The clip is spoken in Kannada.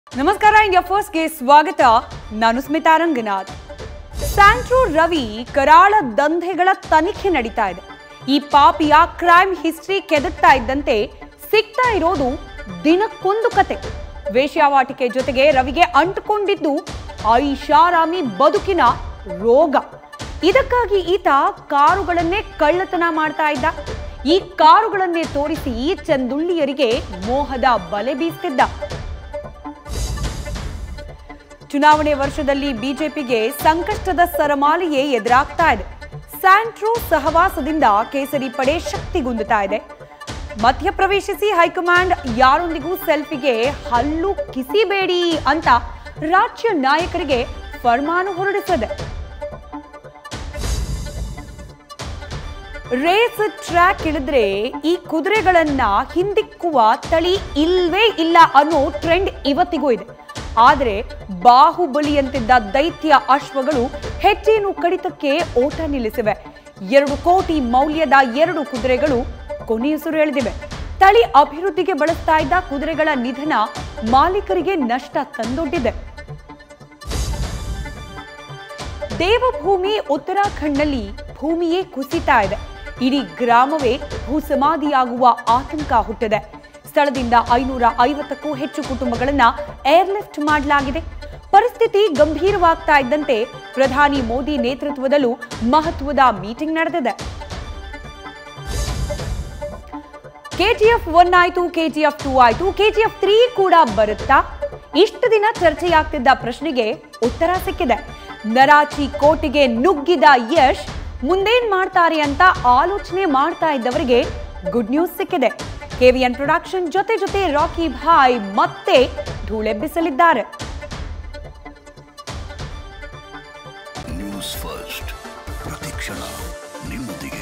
ನಮಸ್ಕಾರ ಇಂಡಿಯಾ ಫಸ್ಟ್ಗೆ ಸ್ವಾಗತ ನಾನು ಸ್ಮಿತಾ ರಂಗನಾಥ್ ಸ್ಯಾಂಟ್ರೋ ರವಿ ಕರಾಳ ದಂಧೆಗಳ ತನಿಖೆ ನಡೀತಾ ಇದೆ ಈ ಪಾಪಿಯ ಕ್ರೈಮ್ ಹಿಸ್ಟ್ರಿ ಕೆದಕ್ತಾ ಇದ್ದಂತೆ ಸಿಗ್ತಾ ಇರೋದು ದಿನಕ್ಕೊಂದು ಕತೆ ವೇಶ್ಯಾವಾಟಿಕೆ ಜೊತೆಗೆ ರವಿಗೆ ಅಂಟುಕೊಂಡಿದ್ದು ಐಷಾರಾಮಿ ಬದುಕಿನ ರೋಗ ಇದಕ್ಕಾಗಿ ಈತ ಕಾರುಗಳನ್ನೇ ಕಳ್ಳತನ ಮಾಡ್ತಾ ಇದ್ದ ಈ ಕಾರುಗಳನ್ನೇ ತೋರಿಸಿ ಚಂದುಳ್ಳಿಯರಿಗೆ ಮೋಹದ ಬಲೆ ಬೀಸ್ತಿದ್ದ ಚುನಾವಣೆ ವರ್ಷದಲ್ಲಿ ಬಿಜೆಪಿಗೆ ಸಂಕಷ್ಟದ ಸರಮಾಲೆಯೇ ಎದುರಾಗ್ತಾ ಇದೆ ಸ್ಯಾಂಟ್ರೋ ಸಹವಾಸದಿಂದ ಕೇಸರಿ ಪಡೆ ಶಕ್ತಿಗುಂದುತ್ತಾ ಇದೆ ಮಧ್ಯಪ್ರವೇಶಿಸಿ ಹೈಕಮಾಂಡ್ ಯಾರೊಂದಿಗೂ ಸೆಲ್ಫಿಗೆ ಹಲ್ಲು ಕಿಸಿಬೇಡಿ ಅಂತ ರಾಜ್ಯ ನಾಯಕರಿಗೆ ಫರ್ಮಾನು ಹೊರಡಿಸಿದೆ ರೇಸ್ ಟ್ರ್ಯಾಕ್ ಇಳಿದ್ರೆ ಈ ಕುದುರೆಗಳನ್ನ ಹಿಂದಿಕ್ಕುವ ತಳಿ ಇಲ್ವೇ ಇಲ್ಲ ಅನ್ನೋ ಟ್ರೆಂಡ್ ಇವತ್ತಿಗೂ ಇದೆ ಆದರೆ ಬಾಹುಬಲಿಯಂತಿದ್ದ ದೈತ್ಯ ಅಶ್ವಗಳು ಹೆಚ್ಚೇನು ಕಡಿತಕ್ಕೆ ಓಟ ನಿಲ್ಲಿಸಿವೆ ಎರಡು ಕೋಟಿ ಮೌಲ್ಯದ ಎರಡು ಕುದುರೆಗಳು ಕೊನೆಯುಸಿರು ಎಳೆದಿವೆ ತಳಿ ಅಭಿವೃದ್ಧಿಗೆ ಬಳಸ್ತಾ ಇದ್ದ ಕುದುರೆಗಳ ನಿಧನ ಮಾಲೀಕರಿಗೆ ನಷ್ಟ ತಂದೊಡ್ಡಿದೆ ದೇವಭೂಮಿ ಉತ್ತರಾಖಂಡ್ನಲ್ಲಿ ಭೂಮಿಯೇ ಕುಸಿತಾ ಇದೆ ಇಡೀ ಗ್ರಾಮವೇ ಭೂಸಮಾಧಿಯಾಗುವ ಆತಂಕ ಹುಟ್ಟಿದೆ ಸ್ಥಳದಿಂದ ಐನೂರ ಐವತ್ತಕ್ಕೂ ಹೆಚ್ಚು ಕುಟುಂಬಗಳನ್ನ ಏರ್ಲಿಫ್ಟ್ ಮಾಡಲಾಗಿದೆ ಪರಿಸ್ಥಿತಿ ಗಂಭೀರವಾಗ್ತಾ ಇದ್ದಂತೆ ಪ್ರಧಾನಿ ಮೋದಿ ನೇತೃತ್ವದಲ್ಲೂ ಮಹತ್ವದ ಮೀಟಿಂಗ್ ನಡೆದಿದೆ ಕೆಜಿಎಫ್ ಒನ್ ಆಯ್ತು ಕೆಜಿಎಫ್ ಟೂ ಆಯ್ತು ಕೆಜಿಎಫ್ ತ್ರೀ ಕೂಡ ಬರುತ್ತಾ ಇಷ್ಟು ದಿನ ಚರ್ಚೆಯಾಗ್ತಿದ್ದ ಪ್ರಶ್ನೆಗೆ ಉತ್ತರ ಸಿಕ್ಕಿದೆ ನರಾಚಿ ಕೋಟೆಗೆ ನುಗ್ಗಿದ ಯಶ್ ಮುಂದೇನ್ ಮಾಡ್ತಾರೆ ಅಂತ ಆಲೋಚನೆ ಮಾಡ್ತಾ ಇದ್ದವರಿಗೆ ಗುಡ್ ನ್ಯೂಸ್ ಸಿಕ್ಕಿದೆ ಕೆವಿಎನ್ ಪ್ರೊಡಕ್ಷನ್ ಜೊತೆ ಜೊತೆ ರಾಕಿ ಭಾಯ್ ಮತ್ತೆ ಧೂಳೆಬ್ಬಿಸಲಿದ್ದಾರೆ ನ್ಯೂಸ್ ಫಸ್ಟ್ ಪ್ರತಿಕ್ಷಣ ನಿಮ್ಮೊಂದಿಗೆ